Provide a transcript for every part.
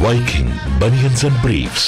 Viking Bunions and Briefs.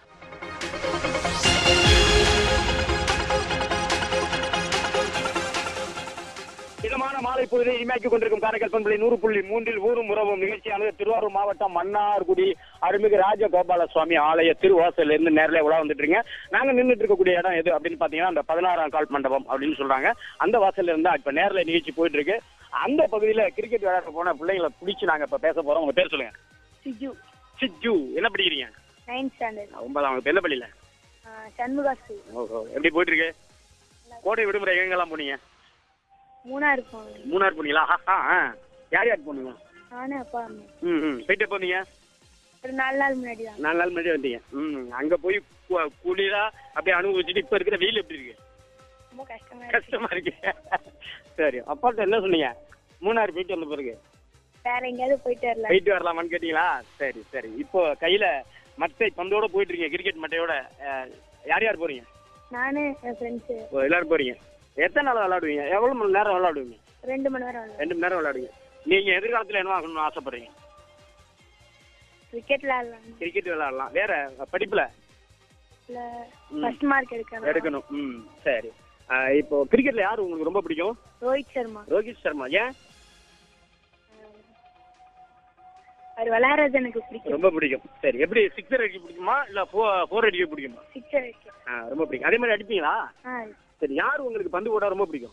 இதமான மாலை பொழுதை இனிமையாக்கிக் கொண்டிருக்கும் காரைக்கால் பண்பலை நூறு புள்ளி மூன்றில் ஊரும் உறவும் நிகழ்ச்சியானது திருவாரூர் மாவட்டம் மன்னார்குடி அருள்மிகு ராஜகோபால சுவாமி ஆலய திருவாசல்ல இருந்து நேரில் உலா வந்துட்டு இருக்கீங்க நாங்க நின்றுட்டு இருக்கக்கூடிய இடம் எது அப்படின்னு பாத்தீங்கன்னா அந்த பதினாறாம் கால் மண்டபம் அப்படின்னு சொல்றாங்க அந்த வாசல்ல இருந்தா இப்ப நேரில் நிகழ்ச்சி போயிட்டு இருக்கு அந்த பகுதியில கிரிக்கெட் விளையாட போன பிள்ளைங்களை பிடிச்சி நாங்க இப்ப பேச போறோம் உங்க பேர் சொல்லுங்க சிஜு சிஜு என்ன படிக்கிறீங்க நைன்த் ஸ்டாண்டர்ட் ஒன்பதாம் வகுப்பு என்ன பள்ளியில சண்முகா ஸ்கூல் ஓஹோ எப்படி போயிட்டு இருக்கு கோடை விடுமுறை எங்கெல்லாம் போனீங்க மூணாறு போனேன் மூணார் போனீங்களா ஆஹா, ஆ. யார் யார் போனீங்க நானும் அப்பா அம்மா ம் ம் போயிட்டு எப்போ வந்தீங்க ஒரு நாலு நாள் முன்னாடி தான் நாலு நாள் முன்னாடி வந்தீங்க ம் அங்க போய் கு- குளிரா அப்படியே அனுபவிச்சுட்டு இப்ப இருக்கிற வெயில் எப்படி இருக்கு ரொம்ப கஷ்டமா இருக்கு கஷ்டமா இருக்கு சரி அப்பாட்ட என்ன சொன்னீங்க மூணாறு போயிட்டு வந்த பிறகு வேற எங்கேயாவது போயிட்டு வரல போயிட்டு வரலாமான்னு கேட்டீங்களா சரி சரி இப்போ கையில மட்டை பந்தோட போயிட்டு இருக்கீங்க கிரிக்கெட் மட்டையோட அஹ், யார் யார் போறீங்க நானு என் ஃப்ரெண்ட்ஸு ஓ, எல்லாரும் போறீங்க எத்தனை நாள் விளையாடுவீங்க எவ்வளவு மணி நேரம் விளையாடுவீங்க ரெண்டு மணி நேரம் வரல ரெண்டு மணி நேரம் விளையாடுவீங்க நீங்க எதிர்காலத்துல என்ன ஆகணும்னு ஆசைப்படுறீங்க கிரிக்கெட் விளையாடலாம் கிரிக்கெட் விளையாடலாம் வேற படிப்புல இல்ல ம். ஃபர்ஸ்ட் மார்க் எடுக்கலாம் எடுக்கணும் ம் சரி அஹ், இப்போ கிரிக்கெட்ல யாரு உங்களுக்கு ரொம்ப பிடிக்கும் ரோஹித் சர்மா ரோஹித் சர்மா ஏன் அவர் விளையாடுறது எனக்கு பிடிக்கும் ரொம்ப பிடிக்கும் சரி எப்படி சிக்ஸர் அடிக்க பிடிக்குமா இல்ல ஃபோர் அடிக்க பிடிக்குமா சிக்ஸர் அடிக்கும் ஆ, ரொம்ப பிடிக்கும் அதே மாதிரி அடிப்பீங்களா ஆ சரி யார் உங்களுக்கு பந்து போட ரொம்ப பிடிக்கும்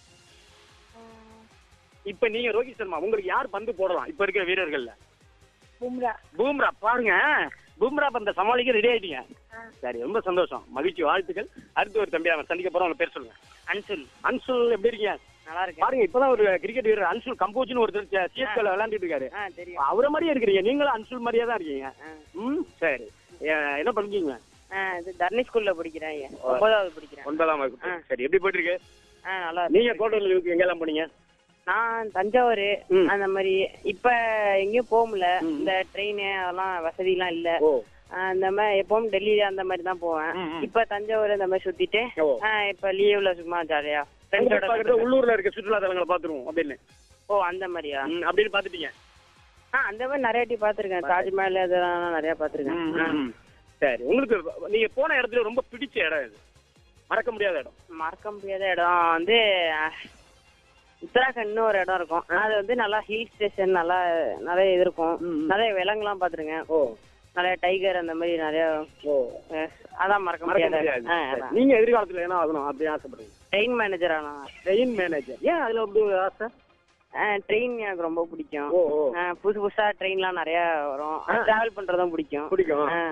ஆ, இப்ப நீங்க ரோஹித் சர்மா உங்களுக்கு யார் பந்து போடலாம் இப்ப இருக்கிற வீரர்கள்ல பும்ரா பூம்ரா பாருங்க பூம்ரா பந்த சமாளிக்க ரெடி ஆயிட்டீங்க ஆ சரி ரொம்ப சந்தோஷம் மகிழ்ச்சி வாழ்த்துக்கள் அடுத்து ஒரு தம்பி அவன் சந்திக்க போறோம் அவங்க பேர் சொல்லுங்க அன்சுல் அன்சுல் எப்படி இருக்கீங்க நல்லா இருக்கேன் பாருங்க இப்பதான் ஒரு கிரிக்கெட் வீரர் அன்சுல் கம்போஜ்னு ஒருத்தர் சிஎஸ்கேல விளையாண்டுட்டு இருக்காரு ஆ தெரியும் அவரை மாதிரியே இருக்கிறீங்க நீங்களும் அன்சுல் மாதிரியே தான் இருக்கீங்க ம் சரி ஏ, என்ன பண்ணுறீங்க ஆ இது தர்ணி ஸ்கூல்ல படிக்கிறேன் ஐயா. ஒன்பதாவது படிக்கிறேன் ஒன்பதாம் வகுப்பு ஆ. சரி எப்படி போயிட்டு இருக்கு ஆ நல்லா இருக்கு நீங்க கோட்டூர்ல எங்கெல்லாம் போனீங்க நான் தஞ்சாவூர் ம். அந்த மாதிரி இப்ப எங்கேயும் போக முடியல ம். இந்த ட்ரெயின் அதெல்லாம் வசதி எல்லாம் இல்ல ஓ ஆ, இந்த மாதிரி எப்பவும் டெல்லி அந்த மாதிரி தான் போவேன் ம், ம். இப்ப தஞ்சாவூர் இந்த மாதிரி சுத்திட்டு ஓ. ஆ, இப்ப லீவ்ல சும்மா ஜாலியா ஃப்ரெண்ட்ஸோட பக்கத்துல உள்ளூர்ல இருக்க சுற்றுலா தலங்களை பாத்துருவோம் அப்படின்னு ஓ அந்த மாதிரியா ம், அப்படின்னு பாத்துட்டீங்க ஆ அந்த மாதிரி நிறைய டி பாத்திருக்கேன் தாஜ்மஹால் அதெல்லாம் நிறைய பாத்திருக்கேன் ம், ம், ம். சரி உங்களுக்கு நீங்க போன இடத்துல ரொம்ப பிடிச்ச இடம் இது மறக்க முடியாத இடம் மறக்க முடியாத இடம் வந்து அஹ், உத்தராகண்ட்னு ஒரு இடம் இருக்கும் அது வந்து நல்லா ஹில் ஸ்டேஷன் நல்லா நிறைய இது இருக்கும் ம், ம். நிறைய விலங்குலாம் பாத்திருக்கேன் ஓ நிறைய டைகர் அந்த மாதிரி நிறைய ஓ அஹ், அதான் மறக்க மறக்க முடியாத முடியாது ஆ, சரி. அதான். நீங்க எதிர்காலத்துல என்ன ஆகணும் அப்படின்னு ஆசைப்படுறீங்க ட்ரெயின் மேனேஜர் ஆனா ட்ரெயின் மேனேஜர் ஏன் அதுல அப்படி ஒரு ஆசை ட்ரெயின் எனக்கு ரொம்ப பிடிக்கும் ஓ ஓ அஹ், புதுசு புதுசா ட்ரெயின்லாம் நிறைய வரும் ஆ. டிராவல் பண்றதும் பிடிக்கும் பிடிக்கும் ஆ.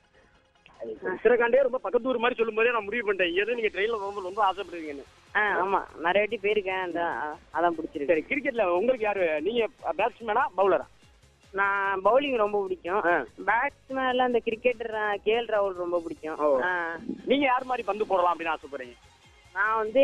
உத்தரகாண்டே ரொம்ப பக்கத்தூர் மாதிரி சொல்லும் போதே நான் முடிவு பண்ணிட்டேன் எது நீங்க ட்ரெயின்ல ரொம்ப ரொம்ப ஆசைப்படுறீங்கன்னு ஆ ஆமா நிறைய வாட்டி போயிருக்கேன் அதான் அதான் பிடிச்சிருக்கு சரி கிரிக்கெட்ல உங்களுக்கு யாரு நீங்க பேட்ஸ்மேனா பவுலரா நான் பவுலிங் ரொம்ப பிடிக்கும் ஆ. பேட்ஸ்மேன்ல அந்த கிரிக்கெட்டர் கேஎல் ராகுல் ரொம்ப பிடிக்கும் ஓ. ஆ. நீங்க யார் மாதிரி பந்து போடலாம் அப்படின்னு ஆசைப்படுறீங்க நான் வந்து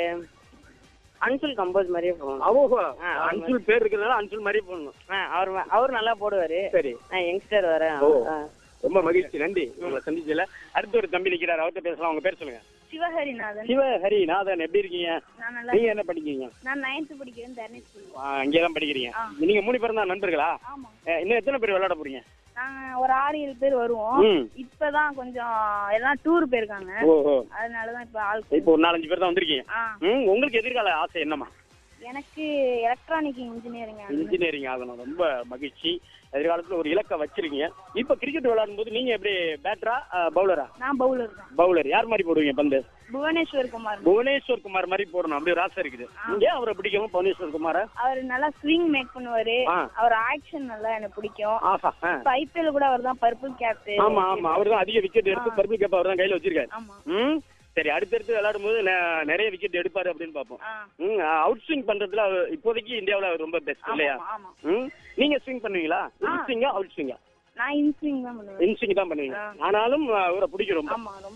அன்சுல் கம்போஸ் மாதிரியே போகணும் அவங்க ஆ, அன்சுல் பேர் இருக்கிறதால அன்சுல் மாதிரி போடணும் ஆ, அவர் ம- அவர் நல்லா போடுவாரு சரி நான் யங்ஸ்டர் வரேன் ஓ. ரொம்ப மகிழ்ச்சி நன்றி உங்களை சந்திச்சல அடுத்து ஒரு தம்பி நிக்கிறாரு அவர்கிட்ட பேசலாம் உங்க பேர் சொல்லுங்க சிவஹரிநாதன் சிவஹரி நாதன் எப்படி இருக்கீங்க நான் நல்லா நீங்க என்ன படிக்கிறீங்க நான் நைன்த் படிக்கிறேன் தர்ணி ஸ்கூல் ஆ, இங்கேதான் படிக்கிறீங்க நீங்க மூணு பேரும் தான் நண்பர்களா ஆமா அஹ், இன்னும் எத்தனை பேர் விளையாட போறீங்க நாங்க ஒரு ஆறு ஏழு பேர் வருவோம் ம் இப்பதான் கொஞ்சம் எல்லாம் டூர் போயிருக்காங்க ஓஹோ அதனாலதான் இப்ப ஆள் இப்போ ஒரு நாலஞ்சு பேர் தான் வந்திருக்கீங்க ஆ ம் உங்களுக்கு எதிர்கால ஆசை என்னமா எனக்கு எலக்ட்ரானிக் இன்ஜினியரிங் இன்ஜினியரிங் ஆகணும் ரொம்ப மகிழ்ச்சி எதிர்காலத்துல ஒரு இலக்கை வச்சிருக்கீங்க இப்ப கிரிக்கெட் விளையாடும் போது நீங்க எப்படி பேட்டரா பவுலரா நான் பவுலர் தான் பவுலர் யார் மாதிரி போடுவீங்க பந்து புவனேஸ்வர் குமார் புவனேஸ்வர் குமார் மாதிரி போடணும் அப்படி ஒரு ஆசை இருக்குது ஏன் அவரை பிடிக்கும் புவனேஸ்வர் குமார அவர் நல்லா ஸ்விங் மேக் பண்ணுவாரு ஆ. அவர் ஆக்ஷன் நல்லா எனக்கு பிடிக்கும் ஆஹா ஆ. இப்ப ஐபிஎல் கூட அவர் தான் பர்பிள் கேப் ஆமா ஆமா அவர் தான் அதிக விக்கெட் எடுத்து பர்பிள் கேப் அவர் தான் கையில வச்சிருக்காரு ஆமா ம் சரி அடுத்தடுத்து விளையாடும் போது நெ- நிறைய விக்கெட் எடுப்பாரு அப்படின்னு பார்ப்போம் ஆ. ம் அவுட் ஸ்விங் பண்றதுல அவர் இப்போதைக்கு இந்தியாவுல அவர் ரொம்ப பெஸ்ட் இல்லையா ஆமா, ஆமா ம் நீங்க ஸ்விங் பண்ணுவீங்களா இன் ஸ்விங்கா அவுட் ஸ்விங்கா நான் இன் ஸ்விங் தான் பண்ணுவேன் இன் ஸ்விங் தான் பண்ணுவீங்க ஆ. ஆனாலும் அவரை பிடிக்கும் ரொம்ப ஆமா ரொம்ப